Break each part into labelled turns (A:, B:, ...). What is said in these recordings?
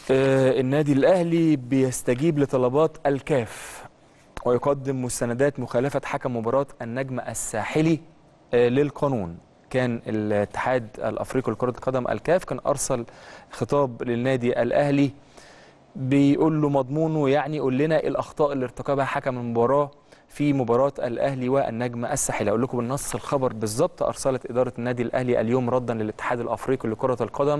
A: آه، النادي الأهلي بيستجيب لطلبات الكاف ويقدم مستندات مخالفة حكم مباراة النجم الساحلي آه، للقانون كان الاتحاد الأفريقي لكرة القدم الكاف كان أرسل خطاب للنادي الأهلي بيقول له مضمونه يعني قول لنا إيه الأخطاء اللي ارتكبها حكم المباراة في مباراة الأهلي والنجم الساحلي أقول لكم بالنص الخبر بالظبط أرسلت إدارة النادي الأهلي اليوم ردا للاتحاد الأفريقي لكرة القدم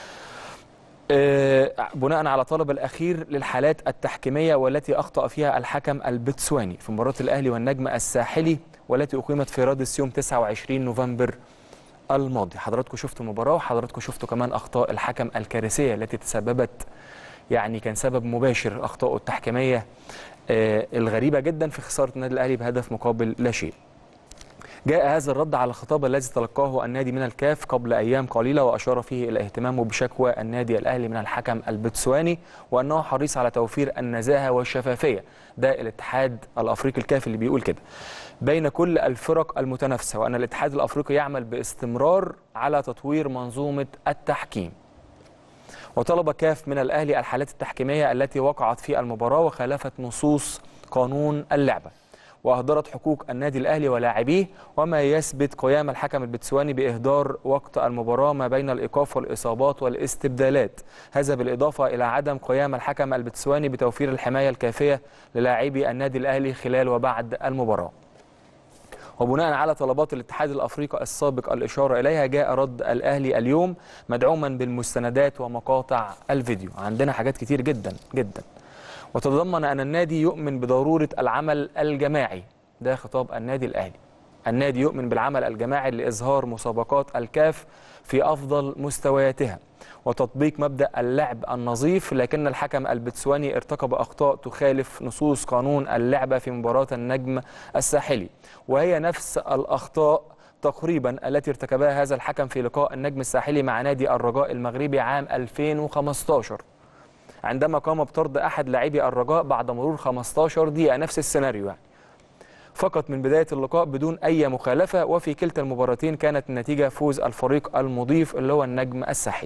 A: آه، بناء على طلب الأخير للحالات التحكيمية والتي أخطأ فيها الحكم البتسواني في مباراة الأهلي والنجم الساحلي والتي أقيمت في رادس يوم 29 نوفمبر الماضي حضراتكم شفتوا المباراة وحضراتكم شفتوا كمان أخطاء الحكم الكارثية التي تسببت يعني كان سبب مباشر أخطائه التحكيمية آه، الغريبة جدا في خسارة النادي الأهلي بهدف مقابل لا شيء جاء هذا الرد على الخطاب الذي تلقاه النادي من الكاف قبل أيام قليلة وأشار فيه إلى اهتمامه بشكوى النادي الأهلي من الحكم البتسواني وأنه حريص على توفير النزاهة والشفافية ده الاتحاد الأفريقي الكاف اللي بيقول كده بين كل الفرق المتنافسة وأن الاتحاد الأفريقي يعمل باستمرار على تطوير منظومة التحكيم وطلب كاف من الأهلي الحالات التحكيمية التي وقعت في المباراة وخالفت نصوص قانون اللعبة وأهدرت حقوق النادي الأهلي ولاعبيه وما يثبت قيام الحكم البتسواني بإهدار وقت المباراة ما بين الإيقاف والإصابات والاستبدالات هذا بالإضافة إلى عدم قيام الحكم البتسواني بتوفير الحماية الكافية للاعبي النادي الأهلي خلال وبعد المباراة وبناء على طلبات الاتحاد الافريقي السابق الاشاره اليها جاء رد الاهلي اليوم مدعوما بالمستندات ومقاطع الفيديو عندنا حاجات كتير جدا جدا وتتضمن ان النادي يؤمن بضروره العمل الجماعي ده خطاب النادي الاهلي النادي يؤمن بالعمل الجماعي لاظهار مسابقات الكاف في افضل مستوياتها وتطبيق مبدا اللعب النظيف لكن الحكم البتسواني ارتكب اخطاء تخالف نصوص قانون اللعبه في مباراه النجم الساحلي وهي نفس الاخطاء تقريبا التي ارتكبها هذا الحكم في لقاء النجم الساحلي مع نادي الرجاء المغربي عام 2015 عندما قام بطرد احد لاعبي الرجاء بعد مرور 15 دقيقه نفس السيناريو يعني فقط من بدايه اللقاء بدون اي مخالفه وفي كلتا المباراتين كانت النتيجه فوز الفريق المضيف اللي هو النجم الساحلي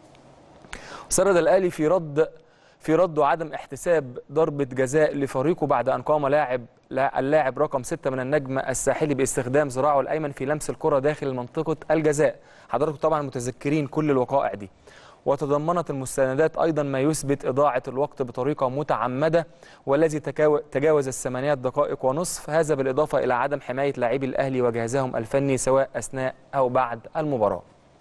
A: سرد الاهلي في رد في رده عدم احتساب ضربه جزاء لفريقه بعد ان قام لاعب اللاعب رقم 6 من النجم الساحلي باستخدام ذراعه الايمن في لمس الكره داخل منطقه الجزاء حضراتكم طبعا متذكرين كل الوقائع دي وتضمنت المستندات ايضا ما يثبت اضاعه الوقت بطريقه متعمده والذي تكاو- تجاوز الثمانيات دقائق ونصف هذا بالاضافه الى عدم حمايه لاعبي الاهلي وجهازهم الفني سواء اثناء او بعد المباراه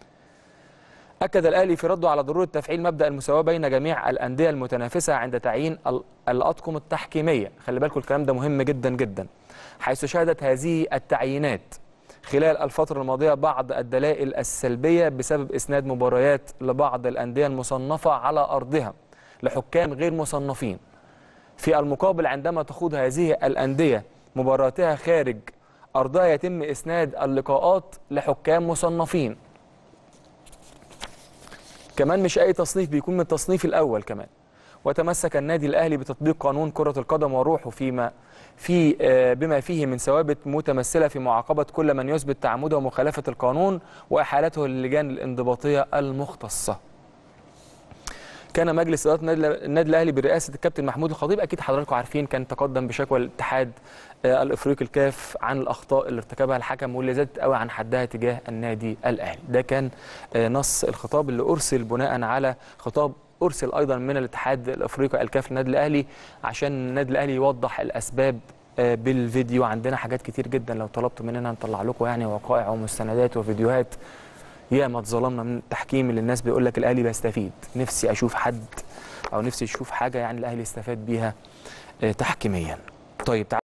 A: أكد الأهلي في رده على ضرورة تفعيل مبدأ المساواة بين جميع الأندية المتنافسة عند تعيين ال- الأطقم التحكيمية خلي بالكم الكلام ده مهم جدا جدا حيث شهدت هذه التعيينات خلال الفترة الماضية بعض الدلائل السلبية بسبب إسناد مباريات لبعض الأندية المصنفة على أرضها لحكام غير مصنفين في المقابل عندما تخوض هذه الأندية مباراتها خارج أرضها يتم إسناد اللقاءات لحكام مصنفين كمان مش اي تصنيف بيكون من التصنيف الاول كمان وتمسك النادي الاهلي بتطبيق قانون كره القدم وروحه فيما في آه، بما فيه من ثوابت متمثله في معاقبه كل من يثبت تعمده ومخالفه القانون واحالته للجان الانضباطيه المختصه كان مجلس اداره النادي- النادي الاهلي برئاسه الكابتن محمود الخطيب اكيد حضراتكم عارفين كان تقدم بشكوى الاتحاد آه، الافريقي الكاف عن الاخطاء اللي ارتكبها الحكم واللي زادت قوي عن حدها تجاه النادي الاهلي ده كان آه، نص الخطاب اللي ارسل بناء على خطاب ارسل ايضا من الاتحاد الافريقي الكاف للنادي الاهلي عشان النادي الاهلي يوضح الاسباب آه، بالفيديو عندنا حاجات كتير جدا لو طلبتوا مننا نطلع لكم يعني وقائع ومستندات وفيديوهات ياما اتظلمنا من التحكيم اللي الناس بيقول لك الاهلي بيستفيد نفسي اشوف حد او نفسي اشوف حاجه يعني الاهلي استفاد بيها آه، تحكيميا طيب تعال